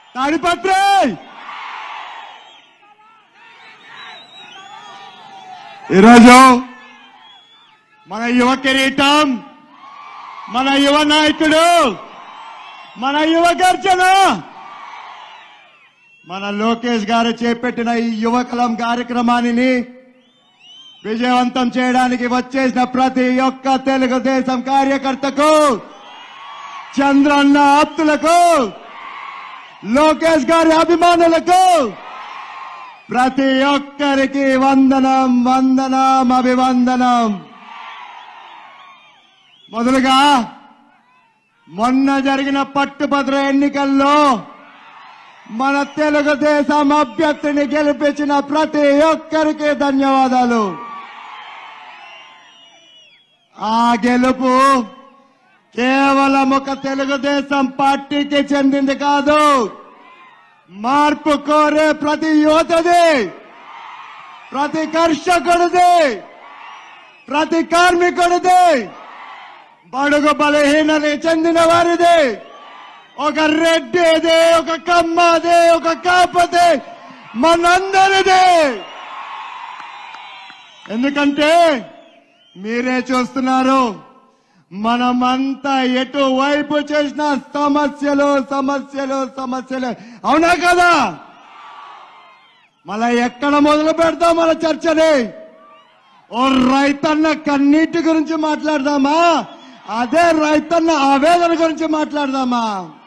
తాడిపత్రి ఈరోజు మన యువ కిరీటం మన యువ నాయకుడు మన యువ గర్జన మన లోకేష్ గారు చేపట్టిన ఈ యువకలం కార్యక్రమాన్ని విజయవంతం చేయడానికి వచ్చేసిన ప్రతి ఒక్క తెలుగుదేశం కార్యకర్తకు చంద్రన్న ఆప్తులకు లోకేష్ గారి అభిమానులకు ప్రతి ఒక్కరికి వందనం వందనం అభివందనం మొదలుగా మొన్న జరిగిన పట్టుభద్ర ఎన్నికల్లో మన తెలుగుదేశం అభ్యర్థిని గెలిపించిన ప్రతి ఒక్కరికి ధన్యవాదాలు ఆ గెలుపు కేవలం ఒక తెలుగుదేశం పార్టీకి చెందింది కాదు మార్పు కోరే ప్రతి యువతది ప్రతి కర్షకుడిది ప్రతి కార్మికుడిది బడుగు బలహీనని చెందిన వారిది ఒక రెడ్డిది ఒక కమ్మది ఒక కాపది మనందరిది ఎందుకంటే మీరే చూస్తున్నారు మనమంతా ఎటువైపు చేసిన సమస్యలు సమస్యలు సమస్యలు అవునా కదా మళ్ళా ఎక్కడ మొదలు పెడతాం మన చర్చని ఓ రైతన్న కన్నీటి గురించి మాట్లాడదామా అదే రైతన్న ఆవేదన గురించి మాట్లాడదామా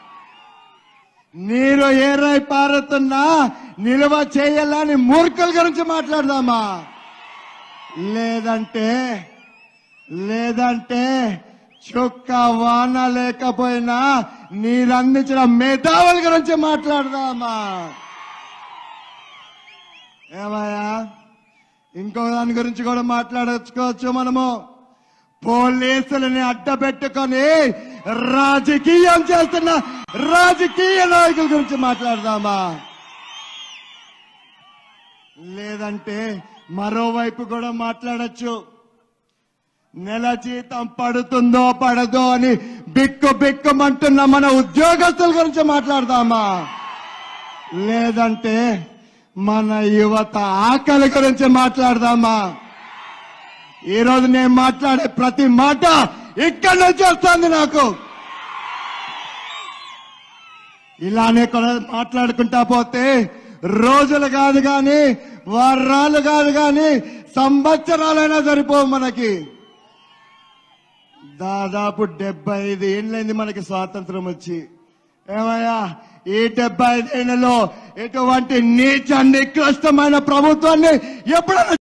నీరు ఏరై పారుతున్నా నిల్వ చేయాలని మూర్ఖుల గురించి మాట్లాడదామా లేదంటే లేదంటే చుక్క వాన లేకపోయినా నీరందించిన మేధావుల గురించి మాట్లాడదామా ఏమయ్యా ఇంకో దాని గురించి కూడా మాట్లాడచ్చుకోవచ్చు మనము పోలీసులని అడ్డబెట్టుకొని రాజకీయం చేస్తున్న రాజకీయ నాయకుల గురించి మాట్లాడదామా లేదంటే మరోవైపు కూడా మాట్లాడచ్చు నెల జీతం పడుతుందో పడదో అని బిక్కు బిక్కుమంటున్న మన ఉద్యోగస్తుల గురించి మాట్లాడదామా లేదంటే మన యువత ఆకలి గురించి మాట్లాడదామా ఈ రోజు నేను మాట్లాడే ప్రతి మాట ఇక్కడి నుంచి వస్తుంది నాకు ఇలానే కూడా మాట్లాడుకుంటా పోతే రోజులు కాదు గాని వారాలు కాదు గాని సంవత్సరాలైనా సరిపోవు మనకి దాదాపు డెబ్బై ఐదు ఏళ్ళైంది మనకి స్వాతంత్రం వచ్చి ఏమయ్యా ఈ డెబ్బై ఐదేళ్లలో ఎటువంటి నీచ నికృష్టమైన ప్రభుత్వాన్ని ఎప్పుడైనా